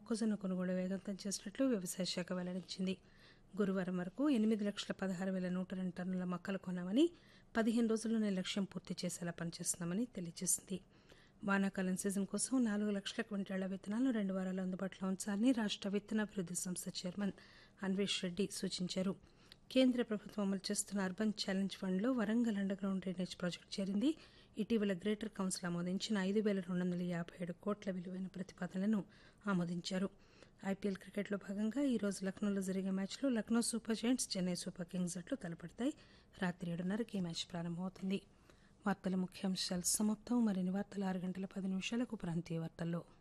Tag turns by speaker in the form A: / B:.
A: మొక్కజొన్న కొనుగోలు వేగవంతం చేసినట్లు వ్యవసాయ శాఖ వెల్లడించింది గురువారం వరకు ఎనిమిది లక్షల పదహారు వేల నూట రెండు టన్నుల మొక్కలు కొన్నామని పదిహేను రోజుల్లోనే లక్ష్యం పూర్తి చేసేలా పనిచేస్తున్నామని తెలియజేసింది వానాకాలం సీజన్ కోసం నాలుగు లక్షల క్వింటాళ్ల విత్తనాలను రెండు వారాలు అందుబాటులో ఉంచాలని రాష్ట విత్తనాభివృద్ది సంస్థ చైర్మన్ అన్వేష్ రెడ్డి సూచించారు కేంద్ర ప్రభుత్వం అమలు చేస్తున్న అర్బన్ ఛాలెంజ్ ఫండ్లో Warangal underground drainage project చేరింది ఇటీవల గ్రేటర్ కౌన్సిల్ ఆమోదించిన ఐదు వేల రెండు వందల యాభై ఏడు కోట్ల విలువైన ప్రతిపాదనలను ఆమోదించారు ఐపీఎల్ క్రికెట్లో భాగంగా ఈ రోజు లక్నోలో జరిగే మ్యాచ్లో Lucknow super giants Chennai super kings జట్లు తలపడతాయి రాత్రి ఏడున్నరకి ఈ మ్యాచ్ ప్రారంభమవుతుంది వార్తల ముఖ్యాంశాలు సమాప్తం మరిన్ని వార్తలు ఆరు గంటల పది నిమిషాలకు ప్రాంతీయ వార్తల్లో